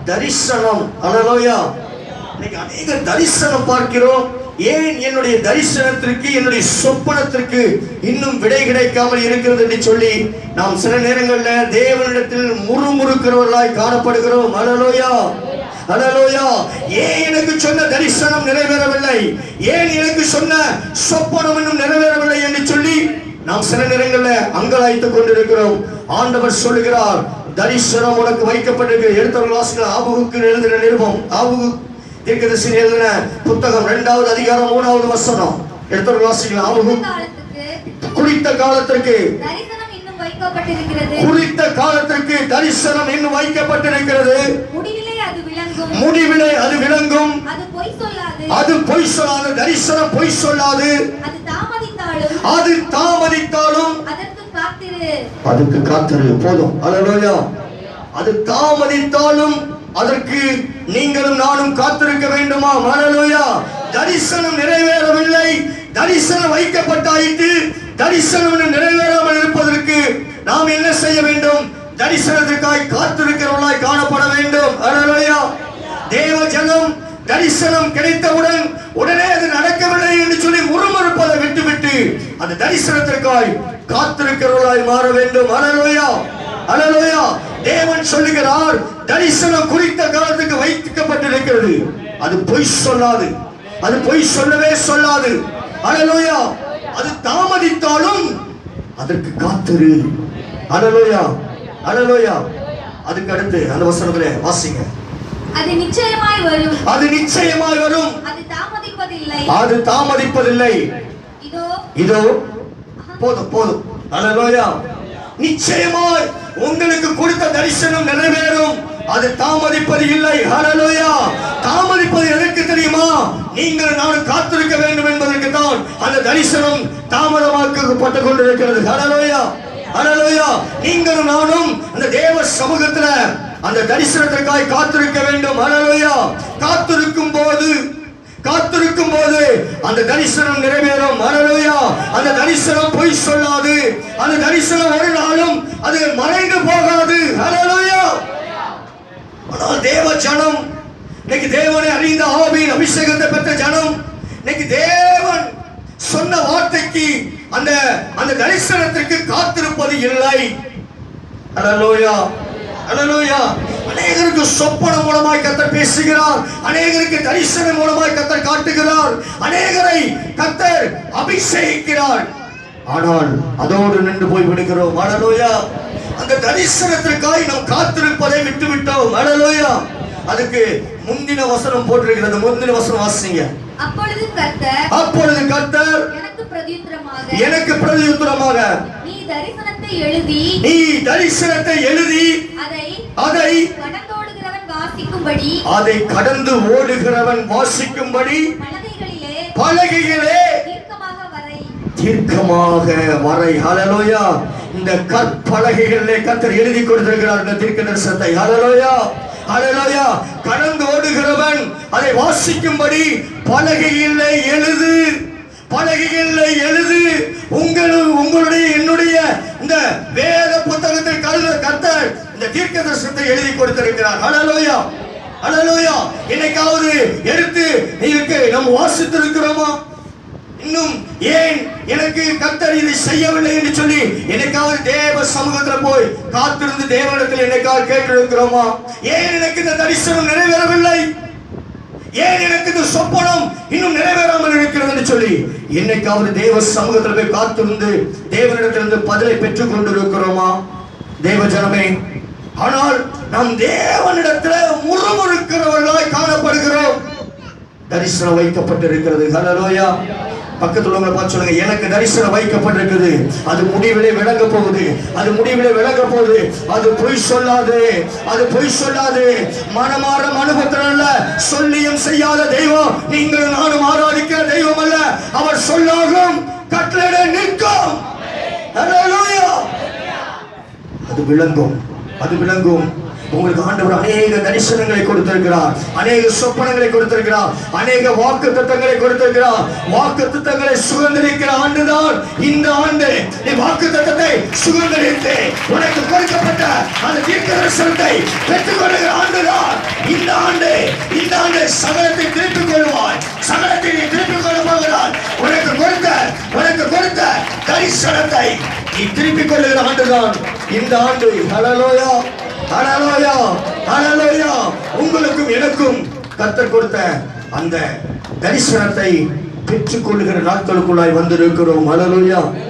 தரிசனம் அலலோயா இன்னைக்கு அநேக தரிசனம் பார்க்கிறோம் ஏன் என்னுடைய தரிசனத்திற்கு என்னுடைய சொப்பனத்திற்கு இன்னும் விடை கிடைக்காமல் இருக்கிறது என்று சொல்லி நாம் சில நேரங்களில் தேவனிடத்தில் முறுமுறுக்கிறவர்களாய் காணப்படுகிறோம் அலலோயா அலலோயா ஏன் எனக்கு சொன்ன தரிசனம் நிறைவேறவில்லை ஏன் எனக்கு சொன்ன சொப்பனம் இன்னும் நிறைவேறவில்லை என்று சொல்லி நாம் சில நேரங்களில் அங்கலாய்த்துக் கொண்டிருக்கிறோம் ஆண்டவர் சொல்லுகிறார் தரிசனம் உனக்கு வைக்கப்பட்டிருக்கிற எடுத்தவர்கள் வாசிக்கிற ஆபுகுக்கு எழுதின நிருபம் ஆபுகு தீர்க்கதரிசி எழுதின புத்தகம் இரண்டாவது அதிகாரம் மூணாவது வசனம் எடுத்தவர்கள் வாசிக்கிற ஆபுகு காலத்துக்கு குறித்த காலத்திற்கு தரிசனம் இன்னும் வைக்கப்பட்டிருக்கிறது குறித்த காலத்திற்கு தரிசனம் இன்னும் வைக்கப்பட்டிருக்கிறது முடிவிலே அது விளங்கும் முடிவிலே அது விளங்கும் அது பொய் சொல்லாது அது பொய் சொல்லாது தரிசனம் பொய் சொல்லாது அது தாமதித்தாலும் அது தாமதித்தாலும் அதற்கு காத்திரு அதுக்கு காத்திரு போதும் அல்லேலூயா அது தாமதித்தாலும் அதற்கு நீங்களும் நானும் காத்திருக்க வேண்டுமா அல்லேலூயா தரிசனம் நிறைவேறவில்லை தரிசனம் வைக்கப்பட்டாயிற்று தரிசனம் இன்னும் நிறைவேறாமல் இருப்பதற்கு நாம் என்ன செய்ய வேண்டும் தரிசனத்திற்காய் காத்திருக்கிறவர்களாய் காணப்பட வேண்டும் அல்லேலூயா தேவ ஜனம் தரிசனம் கிடைத்தவுடன் உடனே அது நடக்கவில்லை என்று சொல்லி முறுமுறுப்பதை விட்டுவிட்டு அந்த தரிசனத்திற்காய் காத்திருக்கிறவர்களாய் மாற வேண்டும் அலலோயா அலலோயா தேவன் சொல்லுகிறார் தரிசனம் குறித்த காலத்துக்கு வைக்கப்பட்டிருக்கிறது அது பொய் சொல்லாது அது பொய் சொல்லவே சொல்லாது அலலோயா அது தாமதித்தாலும் அதற்கு காத்திரு அலலோயா அலலோயா அதுக்கு அடுத்து அந்த வசனத்திலே வாசிங்க அது நிச்சயமாய் வரும் அது நிச்சயமாய் வரும் அது தாமதிப்பதில்லை அது தாமதிப்பதில்லை இதோ இதோ போதும் போதும் அல்லேலூயா நிச்சயமாய் உங்களுக்கு கொடுத்த தரிசனம் நிறைவேறும் அது தாமதிப்பது இல்லை ஹalleluya தாமதிப்பது எதற்கு தெரியுமா நீங்கள் நான் காத்திருக்க வேண்டும் என்பதற்கு தான் அந்த தரிசனம் தாமதமாக்கப்பட்டு கொண்டிருக்கிறது ஹalleluya ஹalleluya நீங்களும் நானும் அந்த தேவ சமூகத்துல அந்த தரிசனத்திற்காய் காத்திருக்க வேண்டும் ஹalleluya காத்திருக்கும் போது காத்திருக்கும் போது அந்த தரிசனம் நிறைவேறும் ஹalleluya அந்த தரிசனம் பொய் சொல்லாது அந்த தரிசனம் ஒரு நாளும் அது மறைந்து போகாது ஹalleluya ஆனால் தேவ ஜனம் இன்னைக்கு தேவனை அறிந்த ஆவியின் அபிஷேகத்தை பெற்ற ஜனம் இன்னைக்கு தேவன் சொன்ன வார்த்தைக்கு அந்த அந்த தரிசனத்திற்கு காத்திருப்பது இல்லை ஹalleluya ஹalleluya அநேகருக்கு சொப்பனம் மூலமாய் கத்தர் பேசுகிறார் அநேகருக்கு தரிசனம் மூலமாய் கத்தர் காட்டுகிறார் அநேகரை கத்தர் அபிஷேகிக்கிறார் ஆனால் அதோடு நின்று போய் விடுகிறோம் ஹalleluya அந்த தரிசனத்திற்காய் நாம் காத்திருப்பதை விட்டு விட்டோம் ஹalleluya அதுக்கு முந்தின வசனம் போட்டிருக்கிறது முந்தின வசனம் வாசிங்க அப்பொழுது கர்த்தர் அப்பொழுது கர்த்தர் எனக்கு பிரதியுத்தரமாக எனக்கு பிரதியுத்தரமாக நீ தரிசனத்தை எழுதி நீ தரிசனத்தை எழுதி அதை அதை கடந்தோடுகிறவன் வாசிக்கும்படி அதை கடந்து ஓடுகிறவன் வாசிக்கும்படி பலகைகளிலே பலகைகளே தீர்க்கமாக வரை தீர்க்கமாக வரை ஹalleluya இந்த கற்பலகைகளிலே கர்த்தர் எழுதி கொடுத்திருக்கிறார் இந்த தீர்க்க தரிசனத்தை ஹalleluya ஹalleluya கடந்து ஓடுகிறவன் அதை வாசிக்கும்படி பலகைகளிலே எழுது பலகைகளிலே எழுது உங்கள் உங்களுடைய என்னுடைய இந்த வேத புத்தகத்தில் கருத கர்த்தர் இந்த தீர்க்க தரிசனத்தை எழுதி கொடுத்திருக்கிறார் ஹalleluya ஹalleluya என்னைக்காவது எடுத்து இதுக்கு நம்ம வாசித்திருக்கிறோமா இன்னும் ஏன் எனக்கு கர்த்தர் இதை செய்யவில்லை என்று சொல்லி எனக்காவது தேவ சமூகத்துல போய் காத்திருந்து தேவனிடத்தில் என்னைக்காவது கேட்டிருக்கிறோமா ஏன் எனக்கு இந்த தரிசனம் நிறைவேறவில்லை ஏன் எனக்கு இந்த சொப்பனம் இன்னும் நிறைவேறாமல் இருக்கிறது என்று சொல்லி என்னைக்காவது தேவ சமூகத்தில் போய் காத்திருந்து தேவனிடத்திலிருந்து பதிலை பெற்றுக் கொண்டிருக்கிறோமா தேவ ஜனமே ஆனால் நாம் தேவனிடத்துல முறுமுறுக்கிறவர்களாய் காணப்படுகிறோம் தரிசனம் வைக்கப்பட்டிருக்கிறது ஹalleluya பக்கத்துல உள்ளவங்களை பார்த்து சொல்லுங்க எனக்கு தரிசனம் வைக்கப்பட்டிருக்குது அது முடிவிலே விளங்க போகுது அது முடிவிலே விளங்க போகுது அது பொய் சொல்லாது அது பொய் சொல்லாது மனமாற மனுபத்திரம் அல்ல சொல்லியும் செய்யாத தெய்வம் நீங்கள் நானும் ஆராதிக்கிற தெய்வம் அல்ல அவர் சொல்லாகும் கட்டளை நிற்கும் ஹalleluya அது விளங்கும் அது விளங்கும் உங்களுக்கு ஆண்டவர் அநேக தரிசனங்களை கொடுத்திருக்கிறார் அநேக சொப்பனங்களை கொடுத்திருக்கிறார் அநேக வாக்கு தத்தங்களை கொடுத்திருக்கிறார் வாக்கு தத்தங்களை சுதந்திரிக்கிற ஆண்டுதான் இந்த ஆண்டு நீ வாக்கு தத்தத்தை சுதந்திரித்து உனக்கு கொடுக்கப்பட்ட அந்த தீர்க்க தரிசனத்தை பெற்றுக் கொள்ளுகிற ஆண்டுதான் சகலத்தை திருப்பிக் கொள்வாய் சகலத்தை நீ திருப்பிக் கொள்ள போகிறாய் உனக்கு கொடுத்த உனக்கு கொடுத்த தரிசனத்தை நீ திருப்பிக் கொள்ளுகிற ஆண்டுதான் இந்த ஆண்டு ஹலலோயா ஹலலோயா ஹலலோயா உங்களுக்கும் எனக்கும் கத்தர் கொடுத்த அந்த தரிசனத்தை பெற்றுக் கொள்ளுகிற நாட்களுக்குள்ளாய் வந்திருக்கிறோம் ஹலலோயா